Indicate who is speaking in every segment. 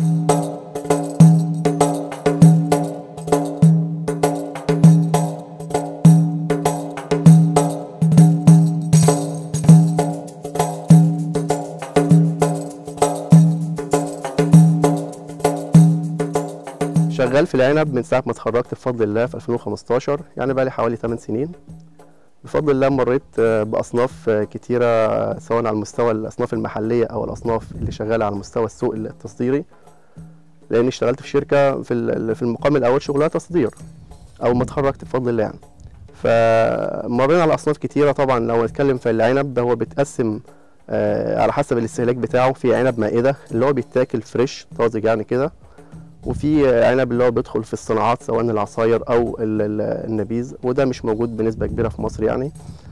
Speaker 1: شغال في العنب من ساعة ما اتخرجت بفضل الله في 2015 يعني بقى لي حوالي 8 سنين بفضل الله مريت آه، بأصناف آه، كتيرة آه، سواء على المستوى الأصناف المحلية أو الأصناف اللي شغالة على مستوى السوق التصديري لأني اشتغلت في شركة في ال- في المقام الأول شغلها تصدير أول ما اتخرجت بفضل الله يعني فمرينا على أصناف كتيرة طبعا لو نتكلم في العنب هو بيتقسم آه، على حسب الاستهلاك بتاعه في عنب مائدة اللي هو بيتاكل فريش طازج يعني كده وفي عنب اللي هو بيدخل في الصناعات سواء العصاير او ال- ال- النبيذ وده مش موجود بنسبه كبيره في مصر يعني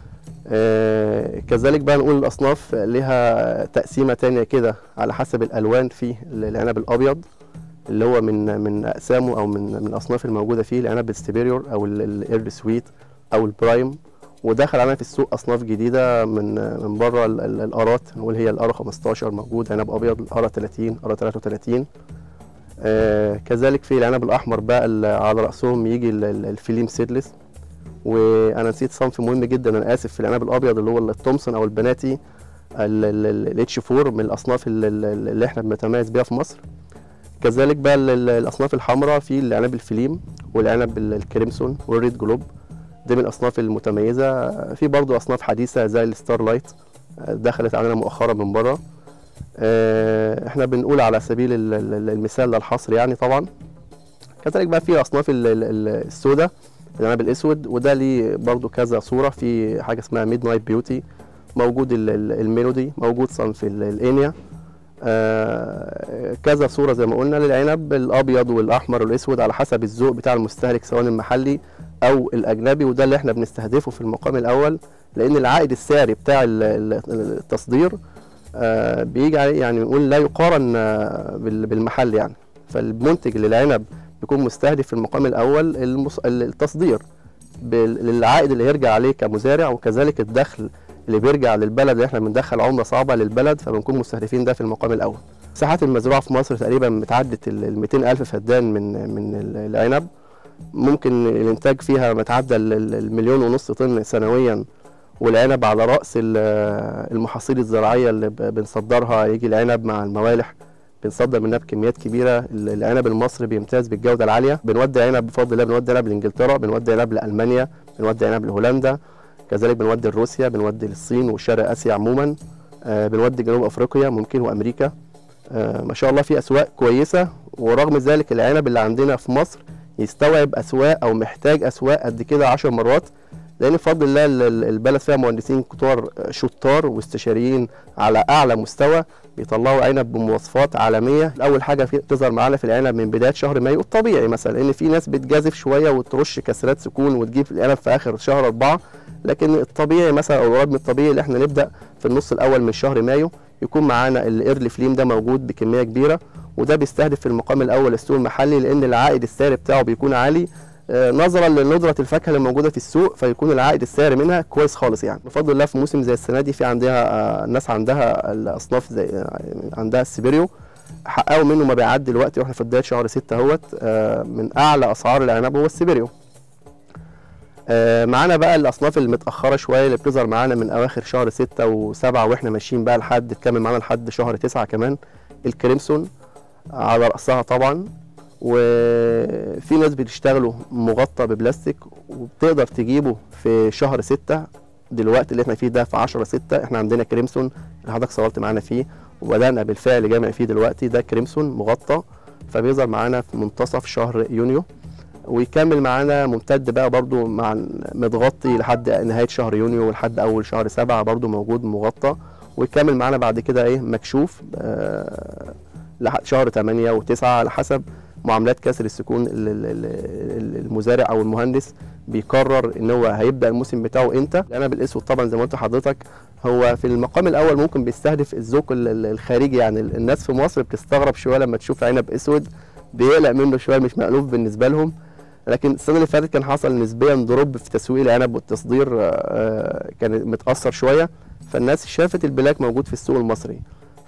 Speaker 1: آه، كذلك بقى نقول الاصناف لها تقسيمه تانية كده على حسب الالوان في العنب الابيض اللي هو من من اقسامه او من من الاصناف الموجوده فيه العنب السبيريور او الاير سويت او البرايم ودخل علينا في السوق اصناف جديده من من بره ال- ال- الارات نقول هي الار 15 موجود عنب ابيض الار 30 ار 33 آه كذلك في العنب الاحمر بقى اللي على راسهم يجي ال- ال- الفيليم سيدلس وانا نسيت صنف مهم جدا انا اسف في العنب الابيض اللي هو التومسون او البناتي الاتش 4 من الاصناف ال- ال- اللي احنا بنتميز بيها في مصر كذلك بقى ال- ال- الاصناف الحمراء في العنب الفيليم والعنب ال- الكريمسون والريد جلوب دي من الاصناف المتميزه في برضو اصناف حديثه زي الستار لايت آه، دخلت علينا مؤخرا من بره آه، احنا بنقول على سبيل ال- ال- المثال للحصر يعني طبعا كذلك بقى في اصناف ال- ال- ال- السوداء العنب الاسود وده ليه برضو كذا صوره في حاجه اسمها ميد نايت بيوتي موجود ال- ال- الميلودي موجود صنف ال- الانيا آه، كذا صوره زي ما قلنا للعنب الابيض والاحمر والاسود على حسب الذوق بتاع المستهلك سواء المحلي او الاجنبي وده اللي احنا بنستهدفه في المقام الاول لان العائد السعري بتاع ال- ال- التصدير آه، بيجي عليه يعني نقول لا يقارن آه، بال- بالمحل يعني فالمنتج للعنب بيكون مستهدف في المقام الاول المص... التصدير بال- للعائد اللي هيرجع عليه كمزارع وكذلك الدخل اللي بيرجع للبلد اللي احنا بندخل عمله صعبه للبلد فبنكون مستهدفين ده في المقام الاول. مساحات المزروعه في مصر تقريبا متعدت ال 200 الف فدان من من ال- العنب ممكن الانتاج فيها متعدى ال- ال- المليون ونص طن سنويا والعنب على راس ال- المحاصيل الزراعيه اللي ب- بنصدرها يجي العنب مع الموالح بنصدر منها بكميات كبيره ال- العنب المصري بيمتاز بالجوده العاليه بنودي عنب بفضل الله بنودي عنب لانجلترا بنودي عنب لالمانيا بنودي عنب لهولندا كذلك بنودي لروسيا بنودي للصين وشرق اسيا عموما آه، بنودي جنوب افريقيا ممكن وامريكا آه، ما شاء الله في اسواق كويسه ورغم ذلك العنب اللي عندنا في مصر يستوعب اسواق او محتاج اسواق قد كده 10 مرات لان بفضل الله ال- ال- البلد فيها مهندسين كتار شطار واستشاريين على اعلى مستوى بيطلعوا عنب بمواصفات عالميه اول حاجه في تظهر معانا في العنب من بدايه شهر مايو الطبيعي مثلا لان في ناس بتجازف شويه وترش كسرات سكون وتجيب العنب في اخر شهر اربعه لكن الطبيعي مثلا او القريب من الطبيعي اللي احنا نبدا في النص الاول من شهر مايو يكون معانا الايرلي فليم ده موجود بكميه كبيره وده بيستهدف في المقام الاول السوق المحلي لان العائد السعري بتاعه بيكون عالي آه، نظرا لندره الفاكهه اللي موجوده في السوق فيكون العائد السعري منها كويس خالص يعني بفضل الله في موسم زي السنه دي في عندها آه، الناس عندها الاصناف زي آه، عندها السيبيريو حققوا منه مبيعات دلوقتي واحنا في بدايه شهر 6 اهوت آه، من اعلى اسعار العنب هو السيبيريو آه، معانا بقى الاصناف المتاخره شويه اللي بتظهر معانا من اواخر شهر 6 و7 واحنا ماشيين بقى لحد تكمل معانا لحد شهر 9 كمان الكريمسون على راسها طبعا وفي ناس بتشتغله مغطى ببلاستيك وبتقدر تجيبه في شهر 6 دلوقتي اللي احنا فيه ده في 10 6 احنا عندنا كريمسون اللي حضرتك صورت معانا فيه وبدانا بالفعل جامع فيه دلوقتي ده كريمسون مغطى فبيظهر معانا في منتصف شهر يونيو ويكمل معانا ممتد بقى برضو مع متغطي لحد نهاية شهر يونيو ولحد أول شهر سبعة برضو موجود مغطى ويكمل معانا بعد كده إيه مكشوف آه لحد شهر 8 و9 على حسب معاملات كسر السكون ال- ال- ال- المزارع او المهندس بيقرر ان هو هيبدا الموسم بتاعه امتى العنب الاسود طبعا زي ما قلت لحضرتك هو في المقام الاول ممكن بيستهدف الذوق ال- ال- الخارجي يعني ال- الناس في مصر بتستغرب شويه لما تشوف عنب اسود بيقلق منه شويه مش مألوف بالنسبه لهم لكن السنه اللي فاتت كان حصل نسبيا ضرب في تسويق العنب والتصدير آه، كان متاثر شويه فالناس شافت البلاك موجود في السوق المصري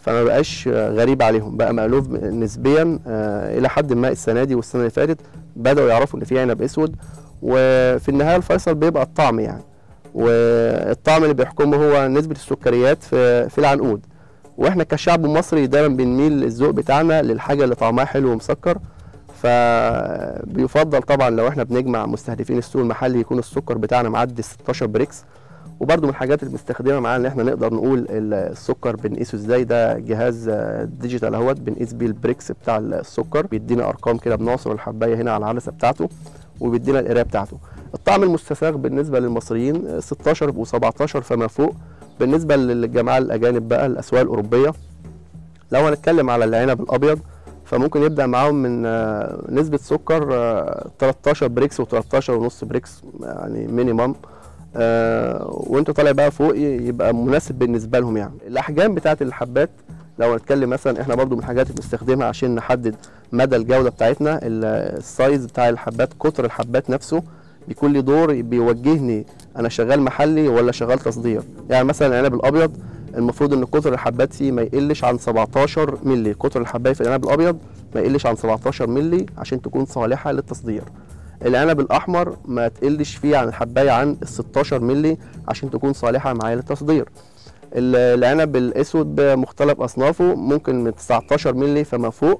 Speaker 1: فما بقاش آه، غريب عليهم بقى مألوف نسبيا آه، الى حد ما السنه دي والسنه اللي فاتت بداوا يعرفوا ان في عنب اسود وفي النهايه الفيصل بيبقى الطعم يعني والطعم اللي بيحكمه هو نسبه السكريات في في العنقود واحنا كشعب مصري دايما بنميل الذوق بتاعنا للحاجه اللي طعمها حلو ومسكر فبيفضل طبعا لو احنا بنجمع مستهدفين السوق المحلي يكون السكر بتاعنا معدي 16 بريكس وبرده من الحاجات اللي بنستخدمها معانا ان احنا نقدر نقول ال- السكر بنقيسه ازاي ده جهاز آه، ديجيتال اهوت بنقيس بيه البريكس بتاع السكر بيدينا ارقام كده بنعصر الحبايه هنا على العدسه بتاعته وبيدينا القرايه بتاعته الطعم المستساغ بالنسبه للمصريين آه، 16 و17 فما فوق بالنسبه للجماعه الاجانب بقى الاسواق الاوروبيه لو هنتكلم على العنب الابيض فممكن يبدا معاهم من آه، نسبه سكر آه، 13 بريكس و13 ونص بريكس يعني مينيمم آه، وانت طالع بقى فوق ي- يبقى مناسب بالنسبه لهم يعني الاحجام بتاعه الحبات لو هنتكلم مثلا احنا برضو من الحاجات اللي بنستخدمها عشان نحدد مدى الجوده بتاعتنا ال- السايز بتاع الحبات قطر الحبات نفسه بيكون لي دور بيوجهني انا شغال محلي ولا شغال تصدير يعني مثلا العنب الابيض المفروض ان قطر الحبات فيه ما يقلش عن 17 مللي قطر الحبايه في العنب الابيض ما يقلش عن 17 مللي عشان تكون صالحه للتصدير العنب الاحمر ما تقلش فيه عن الحبايه عن ال 16 مللي عشان تكون صالحه معايا للتصدير ال- العنب الاسود بمختلف اصنافه ممكن من 19 مللي فما فوق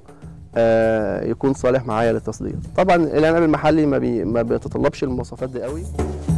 Speaker 1: آه، يكون صالح معايا للتصدير طبعا العنب المحلي ما, بي ما بيتطلبش المواصفات دي قوي